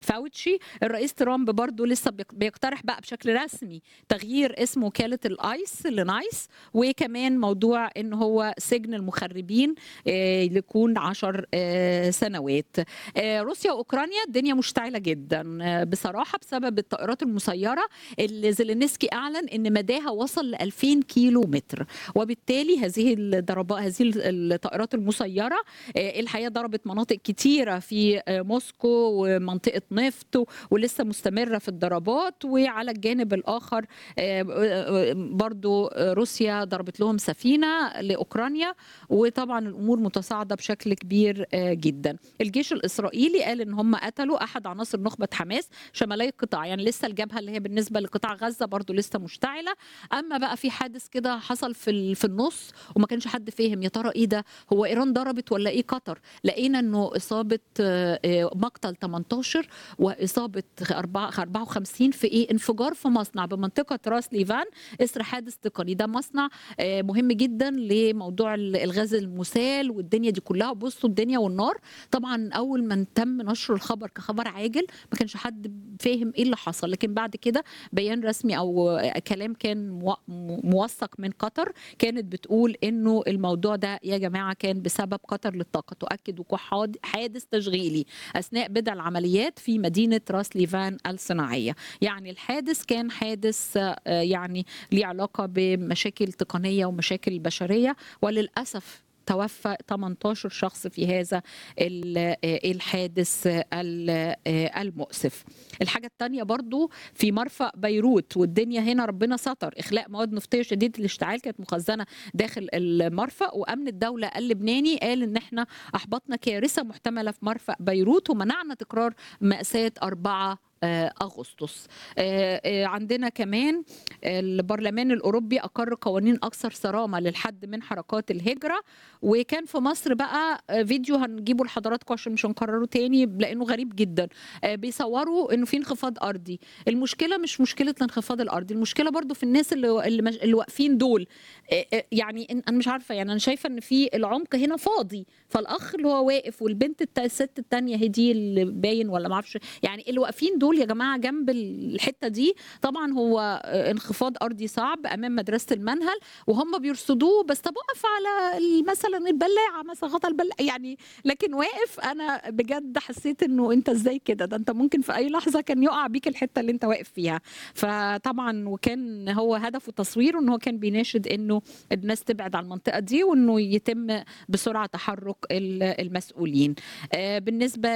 فاوتشي الرئيس ترامب برضو لسه بيق- بيقترح بقى بشكل رسمي تغيير اسم وكالة الايس لنايس وكمان موضوع ان هو سجن المخربين آه، يكون عشر آه، سنوات آه، روسيا واوكرانيا الدنيا مشتعله جدا آه، بصراحه بسبب الطائرات المسيره اللي زيلينسكي اعلن ان مداها وصل ل 2000 كيلو متر وبالتالي هذه الضربات هذه الطائرات المسيره آه، الحقيقه ضربت مناطق كتيره في آه، موسكو ومنطقه نفط و- ولسه مستمره في الضربات وعلى الجانب الاخر آه، آه، برضو آه، روسيا ضربت لهم سفينه لاوكرانيا وطبعا الامور متصاعده بشكل كبير آه، جدا الجيش الاسرائيلي قال ان هم قتلوا احد عناصر نخبه حماس شمالي القطاع يعني لسه الجبهه اللي هي بالنسبه لقطاع غزه برضو لسه مشتعله اما بقى في حادث كده حصل في ال- في النص وما كانش حد فاهم يا ترى ايه ده هو ايران ضربت ولا ايه قطر لقينا انه اصابه آه، آه، مقتل 18 واصابه أربعة- 54 في ايه انفجار في مصنع بمنطقه راس ليفان اثر حادث تقني ده مصنع آه، مهم جدا لموضوع ال- الغاز المسال والدنيا دي كلها بصوا الدنيا والنار طبعا اول ما تم نشر الخبر كخبر عاجل ما كانش حد فاهم ايه اللي حصل لكن بعد كده بيان رسمي او كلام كان مو- موثق من قطر كانت بتقول انه الموضوع ده يا جماعه كان بسبب قطر للطاقه تؤكد وقوع حاد- حادث تشغيلي اثناء بدء العمليات في مدينه راس ليفان الصناعيه يعني الحادث كان حادث آه، يعني ليه علاقه بمشاكل تقنيه ومشاكل بشريه وللاسف توفى 18 شخص في هذا ال- آه، الحادث ال- آه، المؤسف الحاجة التانية برضو في مرفأ بيروت والدنيا هنا ربنا ستر إخلاء مواد نفطية شديدة الاشتعال كانت مخزنة داخل المرفأ وأمن الدولة اللبناني قال إن إحنا أحبطنا كارثة محتملة في مرفأ بيروت ومنعنا تكرار مأساة 4 آه، أغسطس آه، آه، عندنا كمان البرلمان الأوروبي أقر قوانين أكثر صرامة للحد من حركات الهجرة وكان في مصر بقى آه، فيديو هنجيبه لحضراتكم عشان مش هنكرره تاني لأنه غريب جدا آه، بيصوروا إنه في انخفاض أرضي المشكلة مش مشكلة الانخفاض الأرضي المشكلة برضو في الناس اللي اللي, مش- اللي واقفين دول آه، آه، يعني إن- أنا مش عارفة يعني أنا شايفة إن في العمق هنا فاضي فالأخ اللي هو واقف والبنت الت- الست التانية هي دي اللي باين ولا ما اعرفش يعني اللي واقفين دول يا جماعة جنب الحتة دي طبعا هو آه، انخفاض أرضي صعب أمام مدرسة المنهل وهم بيرصدوه بس طب وقف على ال- مثلا البلاعة مثلا غطا البلاعة يعني لكن واقف أنا بجد حسيت إنه أنت إزاي كده ده أنت ممكن في أي لحظة كان يقع بيك الحتة اللي أنت واقف فيها فطبعا وكان هو هدفه تصويره إن هو كان بيناشد إنه الناس تبعد عن المنطقة دي وإنه يتم بسرعة تحرك ال- المسؤولين آه، بالنسبة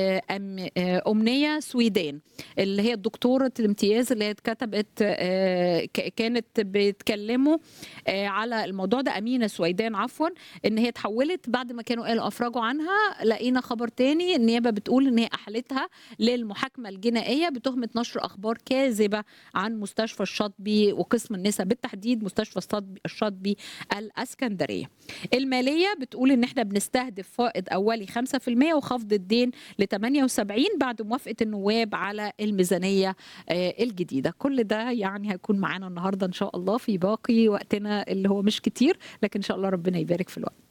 لأمنية سويدان اللي هي الدكتورة الامتياز اللي هي اتكتبت آه، ك- كانت بيتكلموا آه، على الموضوع ده أمينة سويدان عفوا إن هي اتحولت بعد ما كانوا قالوا أفرجوا عنها لقينا خبر تاني النيابة بتقول إن هي أحالتها للمحاكمة الجنائية بتهمة نشر أخبار كاذبة عن مستشفى الشاطبي وقسم النساء بالتحديد مستشفى الشاطبي- الشاطبي الاسكندريه. الماليه بتقول ان احنا بنستهدف فائض اولي 5% وخفض الدين ل 78 بعد موافقه النواب على الميزانيه آه، الجديده. كل ده يعني هيكون معانا النهارده ان شاء الله في باقي وقتنا اللي هو مش كتير لكن ان شاء الله ربنا يبارك في الوقت.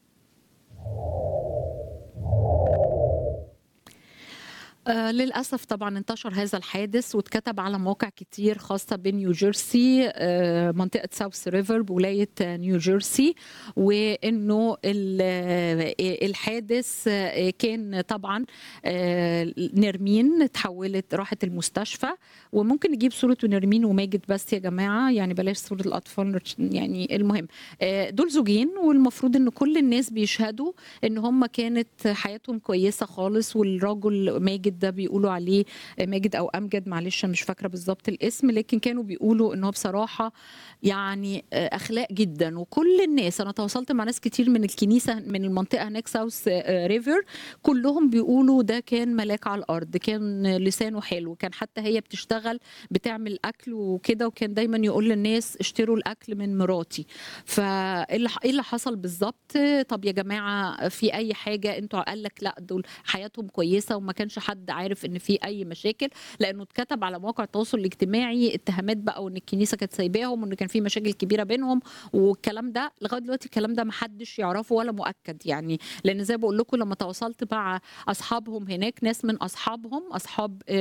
آه للأسف طبعا انتشر هذا الحادث واتكتب على مواقع كتير خاصة بنيوجيرسي آه منطقة ساوث ريفر بولاية آه، نيوجيرسي وإنه ال- آه، الحادث آه، كان طبعا آه، نرمين اتحولت راحت المستشفى وممكن نجيب صورة نرمين وماجد بس يا جماعة يعني بلاش صورة الأطفال يعني المهم آه، دول زوجين والمفروض إن كل الناس بيشهدوا ان هم كانت حياتهم كويسه خالص والراجل ماجد ده بيقولوا عليه ماجد او امجد معلش أنا مش فاكره بالظبط الاسم لكن كانوا بيقولوا ان هو بصراحه يعني اخلاق جدا وكل الناس انا تواصلت مع ناس كتير من الكنيسه من المنطقه هناك ساوث ريفر كلهم بيقولوا ده كان ملاك على الارض كان لسانه حلو كان حتى هي بتشتغل بتعمل اكل وكده وكان دايما يقول للناس اشتروا الاكل من مراتي فايه اللي إيه اللي حصل بالظبط طب يا جماعه في اي حاجه انتوا قال لك لا دول حياتهم كويسه وما كانش حد حد عارف ان في اي مشاكل لانه اتكتب على مواقع التواصل الاجتماعي اتهامات بقى وان الكنيسه كانت سايباهم وان كان في مشاكل كبيره بينهم والكلام ده لغايه دلوقتي الكلام ده محدش يعرفه ولا مؤكد يعني لان زي بقول لكم لما تواصلت مع اصحابهم هناك ناس من اصحابهم اصحاب